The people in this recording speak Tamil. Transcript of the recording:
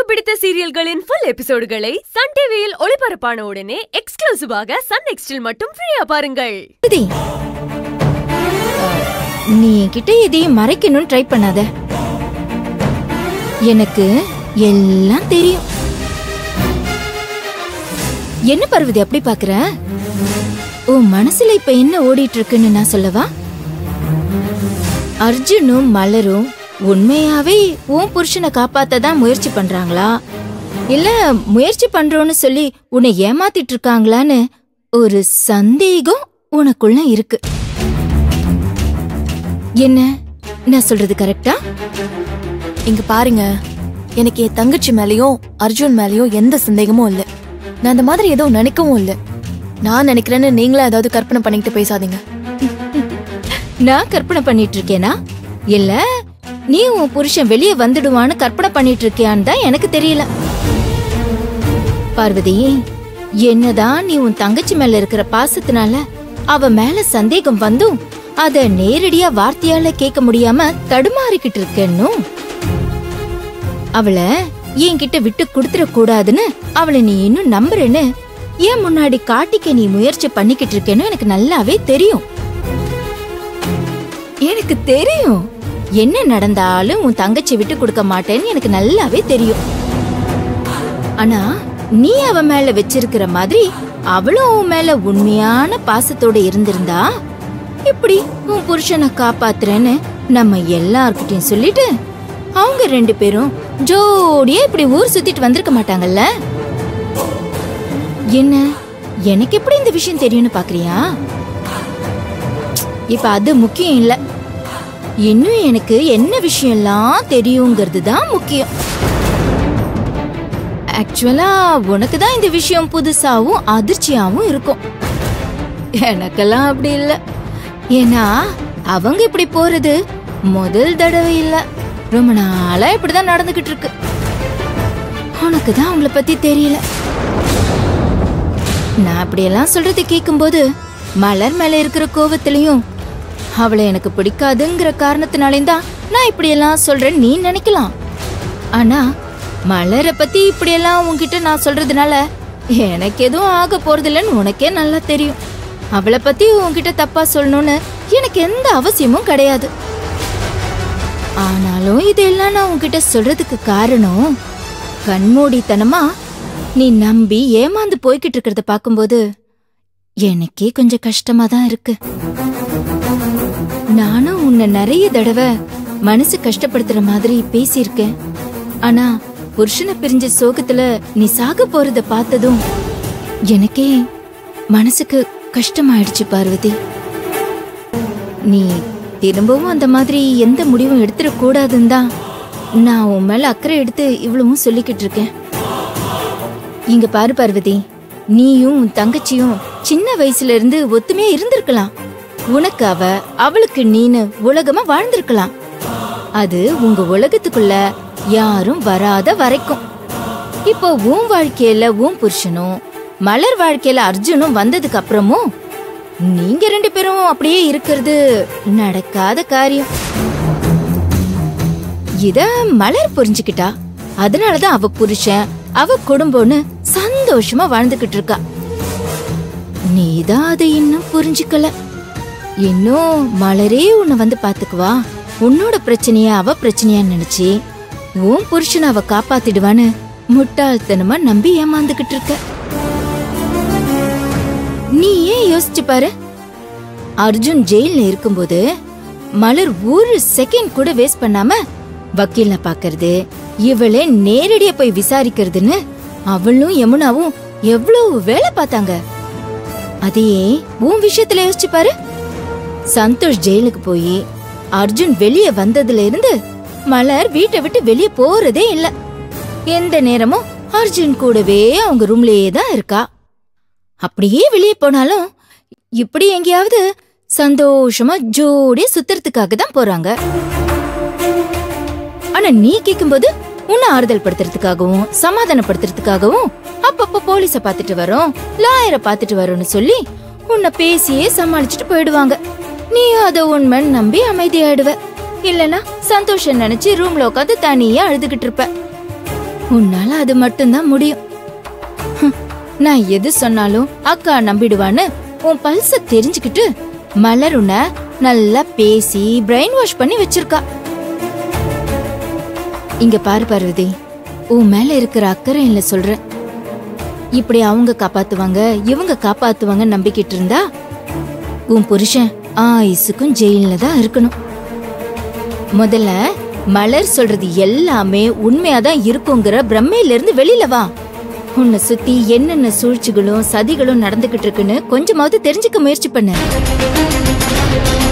பிடித்த சீரியல்களின் ஃபுல் எபிசோடுகளை சன் டிவியில் ஒளிபரப்பான உடனே எக்ஸ்க்ளூசிவாக சன் நெக்ஸ்டில் மட்டும் ஃப்ரீயா பாருங்கள் சுதி நீ என்கிட்ட எதையும் மறைக்கணும்னு ட்ரை பண்ணாத எனக்கு எல்லாம் தெரியும் என்ன பர்வதி அப்படி பாக்குற உன் மனசுல இப்ப என்ன ஓடிட்டு இருக்குன்னு நான் சொல்லவா அர்ஜுனும் மலரும் உண்மையாவே உன் புருஷனை காப்பாத்த தான் முயற்சி பண்றாங்களா இல்ல முயற்சி பண்றோம்னு சொல்லி உன்னை ஏமாத்திட்டு இருக்காங்களான்னு ஒரு சந்தேகம் உனக்குள்ள இருக்கு என்ன நான் சொல்றது கரெக்டா இங்க பாருங்க எனக்கு என் தங்கச்சி மேலயும் அர்ஜுன் மேலயும் எந்த சந்தேகமும் இல்ல நான் அந்த மாதிரி எதுவும் நினைக்கவும் இல்ல நான் நினைக்கிறேன்னு நீங்களே ஏதாவது கற்பனை பண்ணிக்கிட்டு பேசாதீங்க நான் கற்பனை பண்ணிட்டு இருக்கேனா இல்ல நீ உன் புருஷன் வெளியே வந்துடுவான்னு கற்பனை பண்ணிட்டு இருக்கியான்னு தான் எனக்கு தெரியல பார்வதி என்னதான் நீ உன் தங்கச்சி மேல இருக்கிற பாசத்தினால அவ மேல சந்தேகம் வந்தும் அத நேரடியா வார்த்தையால கேட்க முடியாம தடுமாறிக்கிட்டு இருக்கேன்னு அவளை என்கிட்ட விட்டு கொடுத்துட கூடாதுன்னு அவளை நீ இன்னும் நம்புறேன்னு ஏன் முன்னாடி காட்டிக்க நீ முயற்சி பண்ணிக்கிட்டு இருக்கேன்னு எனக்கு நல்லாவே தெரியும் எனக்கு தெரியும் என்ன நடந்தாலும் உன் தங்கச்சி விட்டு கொடுக்க மாட்டேன்னு எனக்கு நல்லாவே தெரியும் ஆனா நீ அவ மேல வச்சிருக்கிற மாதிரி அவளும் உன் மேல உண்மையான பாசத்தோட இருந்திருந்தா இப்படி உன் புருஷனை காப்பாத்துறேன்னு நம்ம எல்லார்கிட்டயும் சொல்லிட்டு அவங்க ரெண்டு பேரும் ஜோடியா இப்படி ஊர் சுத்திட்டு வந்திருக்க மாட்டாங்கல்ல என்ன எனக்கு எப்படி இந்த விஷயம் தெரியும்னு பாக்குறியா இப்ப அது முக்கியம் இல்ல இன்னும் எனக்கு என்ன விஷயம்லாம் தெரியுங்கிறது தான் முக்கியம் ஆக்சுவலா உனக்கு தான் இந்த விஷயம் புதுசாவும் அதிர்ச்சியாவும் இருக்கும் எனக்கெல்லாம் அப்படி இல்ல ஏன்னா அவங்க இப்படி போறது முதல் தடவை இல்ல ரொம்ப நாளா இப்படிதான் நடந்துகிட்டு இருக்கு உனக்கு தான் அவங்கள பத்தி தெரியல நான் அப்படியெல்லாம் சொல்றது கேக்கும்போது மலர் மேல இருக்கிற கோவத்திலையும் அவளை எனக்கு பிடிக்காதுங்கிற காரணத்தினாலேயும் தான் நான் இப்படியெல்லாம் சொல்றேன்னு நீ நினைக்கலாம் ஆனா மலரை பத்தி இப்படியெல்லாம் உன்கிட்ட நான் சொல்றதுனால எனக்கு எதுவும் ஆக போறதில்லைன்னு உனக்கே நல்லா தெரியும் அவளை பத்தி உன்கிட்ட தப்பா சொல்லணும்னு எனக்கு எந்த அவசியமும் கிடையாது ஆனாலும் இதெல்லாம் நான் உன்கிட்ட சொல்றதுக்கு காரணம் கண்மூடித்தனமா நீ நம்பி ஏமாந்து போய்கிட்டு இருக்கிறத பாக்கும்போது எனக்கே கொஞ்சம் கஷ்டமா தான் இருக்கு நானும் உன்னை நிறைய தடவை மனசு கஷ்டப்படுத்துற மாதிரி பேசியிருக்கேன் ஆனா புருஷனை பிரிஞ்ச சோகத்துல நீ சாக போறத பார்த்ததும் எனக்கே மனசுக்கு கஷ்டமாயிடுச்சு பார்வதி நீ திரும்பவும் அந்த மாதிரி எந்த முடிவும் எடுத்துட கூடாதுன்னு தான் நான் உன் மேல அக்கறை எடுத்து இவ்வளவும் சொல்லிக்கிட்டு இருக்கேன் இங்க பாரு பார்வதி நீயும் உன் தங்கச்சியும் சின்ன வயசுல இருந்து ஒத்துமையா இருந்திருக்கலாம் உனக்கு அவ அவளுக்கு நீனு உலகமா வாழ்ந்திருக்கலாம் அது உங்க உலகத்துக்குள்ள யாரும் வராத வரைக்கும் இப்போ உன் வாழ்க்கையில உன் புருஷனும் மலர் வாழ்க்கையில அர்ஜுனும் வந்ததுக்கு அப்புறமும் நீங்க ரெண்டு பேரும் அப்படியே இருக்கிறது நடக்காத காரியம் இத மலர் புரிஞ்சுக்கிட்டா அதனாலதான் அவ புருஷன் அவ குடும்பம்னு சந்தோஷமா வாழ்ந்துகிட்டு இருக்கா நீதான் அதை இன்னும் புரிஞ்சுக்கல இன்னும் மலரே உன்னை வந்து பாத்துக்குவா உன்னோட பிரச்சனைய அவ பிரச்சனையா நினைச்சு உன் புருஷனை அவ காப்பாத்திடுவான்னு முட்டாள்தனமா நம்பி ஏமாந்துகிட்டு இருக்க நீ ஏன் யோசிச்சு பாரு அர்ஜுன் ஜெயில்ல இருக்கும்போது மலர் ஒரு செகண்ட் கூட வேஸ்ட் பண்ணாம வக்கீல பாக்குறது இவளே நேரடியா போய் விசாரிக்கிறதுன்னு அவளும் யமுனாவும் எவ்வளவு வேலை பார்த்தாங்க அதையே உன் விஷயத்துல யோசிச்சு பாரு சந்தோஷ் ஜெயிலுக்கு போய் அர்ஜுன் வெளியே வந்ததுல இருந்து மலர் வீட்டை விட்டு வெளியே போறதே இல்ல எந்த நேரமும் அர்ஜுன் கூடவே அவங்க ரூம்லயே தான் இருக்கா அப்படியே வெளியே போனாலும் இப்படி எங்கேயாவது சந்தோஷமா ஜோடியா சுத்துறதுக்காக தான் போறாங்க ஆனா நீ கேக்கும்போது உன்னை ஆறுதல் படுத்துறதுக்காகவும் சமாதானப்படுத்துறதுக்காகவும் அப்பப்ப போலீஸ பாத்துட்டு வரோம் லாயரை பாத்துட்டு வரோம்னு சொல்லி உன்னை பேசியே சமாளிச்சுட்டு போயிடுவாங்க நீ அத உண்மைன்னு நம்பி அமைதியாயிடுவ இல்லனா சந்தோஷம் நினைச்சு ரூம்ல உட்காந்து தனியா அழுதுகிட்டு இருப்ப உன்னால அது மட்டும்தான் முடியும் ஹம், நான் எது சொன்னாலும் அக்கா நம்பிடுவான்னு உன் பல்ச தெரிஞ்சுக்கிட்டு மலர் உன்னை நல்லா பேசி பிரெயின் வாஷ் பண்ணி வச்சிருக்கா இங்க பாரு பார்வதி உன் மேல இருக்கிற அக்கறை இல்ல சொல்றேன் இப்படி அவங்க காப்பாத்துவாங்க இவங்க காப்பாத்துவாங்க நம்பிக்கிட்டு இருந்தா உன் புருஷன் ஆயுசுக்கும் ஜெயில தான் இருக்கணும் முதல்ல மலர் சொல்றது எல்லாமே உண்மையாதான் இருக்குங்கிற பிரம்மையில இருந்து வெளியில வா உன்னை சுத்தி என்னென்ன சூழ்ச்சிகளும் சதிகளும் நடந்துகிட்டு இருக்குன்னு கொஞ்சமாவது தெரிஞ்சுக்க முயற்சி பண்ணு